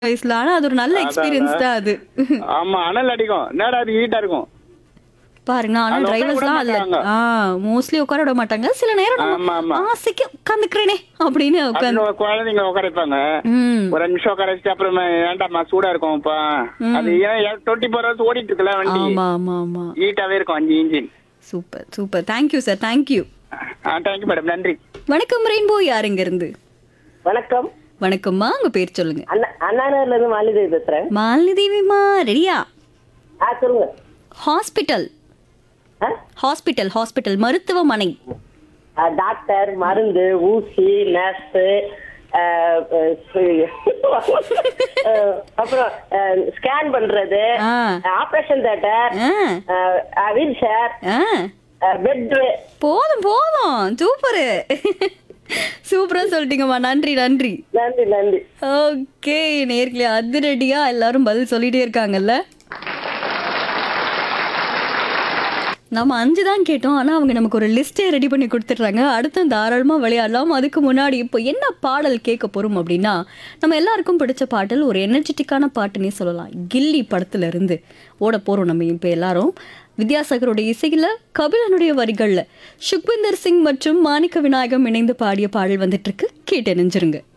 வயசுல ஆனா அது ஒரு நல்ல அதான், எக்ஸ்பீரியன்ஸ் தான் அது ஆமா அனல் அடிக்கும் என்னடா அது ஹீட்டா இருக்கும் பாருங்க ஆனா அதுல உட்கார டிரைவர்ஸ் விட தான் அதுல மாட்டாங்க. ஆ மோஸ்ட்லி உட்கார விட மாட்டாங்க சில நேரம் ஆமா, நம்ம ஆமா. ஆசைக்கு உட்காந்துக்கிறேனே அப்படின்னு உட்காந்து அதுல குழந்தைங்க உட்கார வைப்பாங்க ம் ஒரு அஞ்சு நிமிஷம் உட்கார வச்சுட்டு அப்புறமா ஏன்டாமா சூடா இருக்கும் இப்ப அது ஏன் டுவெண்ட்டி ஃபோர் ஹவர்ஸ் ஓடிட்டு இருக்குல்ல வண்டி ஆமா ஆமா ஆமா ஹீட்டாவே இருக்கும் அஞ்சு engine super super thank you sir thank you ah thank you madam நன்றி வணக்கம் ரெயின்போ யாருங்க இருந்து வணக்கம் வணக்கம்மா உங்க பேர் சொல்லுங்க அண்ணா அண்ணாநகர்ல இருந்து மாலிதேவி பேசுறேன் மாலினி தேவிமா ரெடியா ஆ சொல்லுங்க ஹாஸ்பிட்டல் ஆ? ஹாஸ்பிட்டல் ஹாஸ்பிட்டல் மருத்துவமனை ஆ, டாக்டர் மருந்து ஊசி நர்ஸ் அப்புறம் ஸ்கேன் பண்றது ஆ. ஆபரேஷன் தேட்டர் ஆ வீல் சேர் ஆ பெட் போதும் போதும் சூப்பரு சூப்பரா சொல்லிட்டீங்கம்மா நன்றி நன்றி நன்றி நன்றி ஓகே நேர்களே அதிரடியா எல்லாரும் பதில் சொல்லிட்டே இருக்காங்கல்ல நம்ம அஞ்சு தான் கேட்டோம் ஆனால் அவங்க நமக்கு ஒரு லிஸ்ட்டே ரெடி பண்ணி கொடுத்துட்றாங்க அடுத்து தாராளமாக விளையாடலாம் அதுக்கு முன்னாடி இப்போ என்ன பாடல் கேட்க போகிறோம் அப்படின்னா நம்ம எல்லாருக்கும் பிடிச்ச பாடல் ஒரு எனர்ஜெட்டிக்கான பாட்டுன்னே சொல்லலாம் கில்லி படத்துல இருந்து ஓட போகிறோம் நம்ம இப்போ எல்லாரும் வித்யாசாகருடைய இசையில் கபிலனுடைய வரிகளில் சுக்விந்தர் சிங் மற்றும் மாணிக்க விநாயகம் இணைந்து பாடிய பாடல் வந்துட்டு இருக்கு கேட்டு நெஞ்சிருங்க